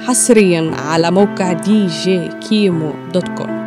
حصريا على موقع دي جي كيمو دوت كوم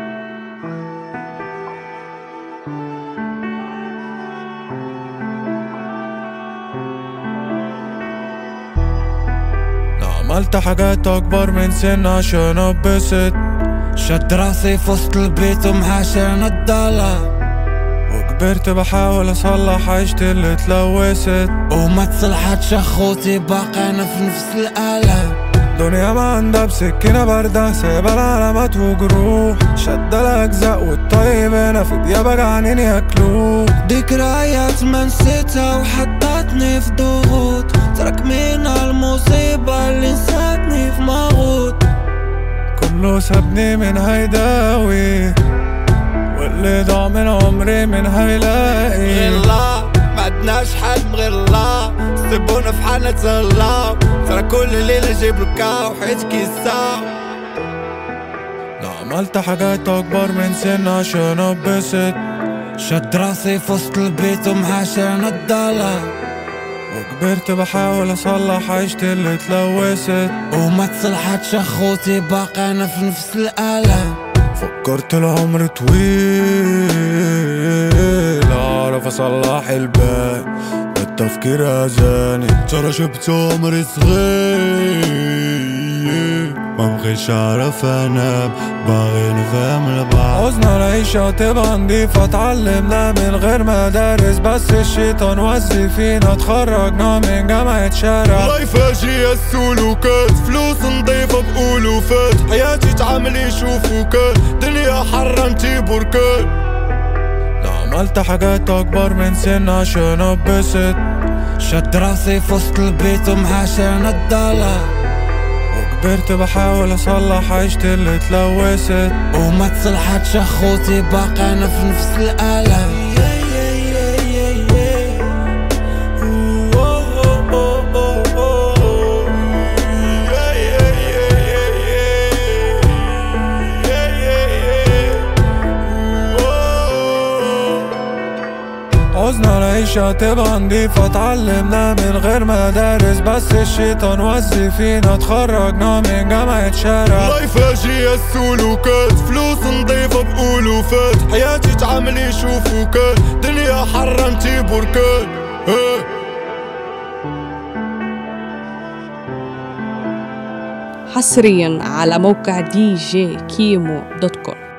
عملت حاجات اكبر من سن عشان اتبسط شد راسي في وسط البيت ومحاشرنا الضلع وكبرت بحاول اصلح عيشتي اللي اتلوثت وما تصلحتش اخوتي باقي انا في نفس الالم دنيا ما عندها بسكينة باردة سايبة العلامات وجروح شد الاجزاء والطيب هنا في ديابة جعانين ياكلوه ذكريات ما نسيتها وحطتني في ضغوط ترك من المصيبة اللي نساتني في مغوط كله سابني من هيداوي واللي ضاع من عمري من هيلاقي غير الله ما عدناش حد غير الله سيبونا في حالة الله ترى كل ليلة جيب الكاو حياتك يساو لا عملت حاجات اكبر من سن عشان اتبسط شد راسي في وسط البيت ومحاشرنا الضلع وكبرت بحاول اصلح عيشتي اللي اتلوثت وما تصلحتش اخوتي باقي انا في نفس الالم فكرت العمر طويل اعرف اصلح الباقي التفكير اذاني ترى شبت عمري صغير ما بغيتش اعرف انام باغي نفهم لبعض عوزنا العيشة تبقى نضيفة اتعلمنا من غير مدارس بس الشيطان وزي فينا اتخرجنا من جامعة شارع الله يفاجئ السلوكات فلوس نضيفة بألوفات حياتي تعامل يشوفوك دنيا حرة انتي بركان لا عملت حاجات اكبر من سن عشان اتبسط شد راسي في وسط البيت ومحاشرنا الضلع وكبرت بحاول اصلح عيشتي اللي اتلوثت وما تصلحتش اخوتي باقي انا في نفس الالم عوزنا العيشة تبقى نضيفة اتعلمنا من غير مدارس بس الشيطان وزي فينا اتخرجنا من جامعة شارع الله يفاجئ السلوكات فلوس نضيفة بألوفات حياتي تعامل يشوفوك دنيا حرة انتي بركان إيه. حصريا على موقع دي جي كيمو دوت كوم